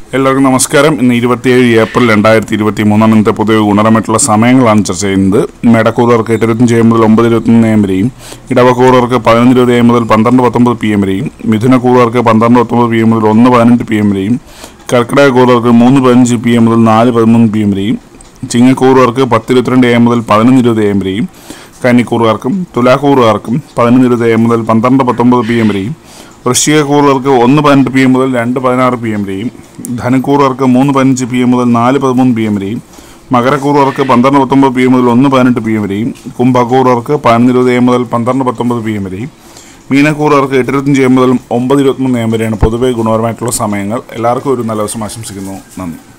എല്ലാവർക്കും നമസ്കാരം ഇന്ന് ഇരുപത്തിയേഴ് ഏപ്രിൽ രണ്ടായിരത്തി ഇരുപത്തി മൂന്നാം ഇന്നത്തെ പൊതുവെ ഗുണപരമായിട്ടുള്ള സമയങ്ങളാണ് ചർച്ച ചെയ്യുന്നത് മേടക്കൂറുകാർക്ക് എട്ട് ഇരുപത്തഞ്ച് എം മുതൽ ഒമ്പത് ഇരുപത്തൊന്ന് എം വരെയും ഇടവക്കൂറുകാർക്ക് പതിനൊന്ന് ഇരുപത് എം മുതൽ പന്ത്രണ്ട് പത്തൊമ്പത് പി എം വരെയും മിഥുനക്കൂറുകാർക്ക് പന്ത്രണ്ട് പത്തൊമ്പത് പി എം മുതൽ ഒന്ന് പതിനെട്ട് പി എം വരെയും കർക്കിടക കൂറുകാർക്ക് മൂന്ന് പതിനഞ്ച് പി എം മുതൽ നാല് പതിമൂന്ന് പി എം വരെയും ചിങ്ങക്കൂറുകാർക്ക് പത്ത് ഇരുപത്തിരണ്ട് എം മുതൽ പതിനൊന്ന് ഇരുപത് എം വരെയും കന്നിക്കൂറുകാർക്കും തുലാക്കൂറുകാർക്കും പതിനൊന്ന് ഇരുപത് എം മുതൽ പന്ത്രണ്ട് പത്തൊമ്പത് പി എം വരെയും വൃശ്ചികക്കൂറുകാർക്ക് ഒന്ന് പതിനെട്ട് പി എം മുതൽ രണ്ട് പതിനാറ് പി എം വരെയും ധനക്കൂറുകാർക്ക് മൂന്ന് പതിനഞ്ച് പി എം മുതൽ നാല് പതിമൂന്ന് പി എം വരെയും മകരക്കൂറുകാർക്ക് പന്ത്രണ്ട് പത്തൊമ്പത് പി എം മുതൽ ഒന്ന് പതിനെട്ട് പി എം വരെയും കുംഭക്കൂറുകാർക്ക് പതിനൊന്ന് ഇരുപത് എം മുതൽ പന്ത്രണ്ട് പത്തൊമ്പത് പി എം വരെയും മീനക്കൂറുകാർക്ക് എട്ട് ഇരുപത്തഞ്ച് എം മുതൽ ഒമ്പത് ഇരുപത്തൊന്ന് എം വരെയാണ് പൊതുവെ ഗുണപരമായിട്ടുള്ള സമയങ്ങൾ എല്ലാവർക്കും ഒരു നല്ല ദിവസം ആശംസിക്കുന്നു നന്ദി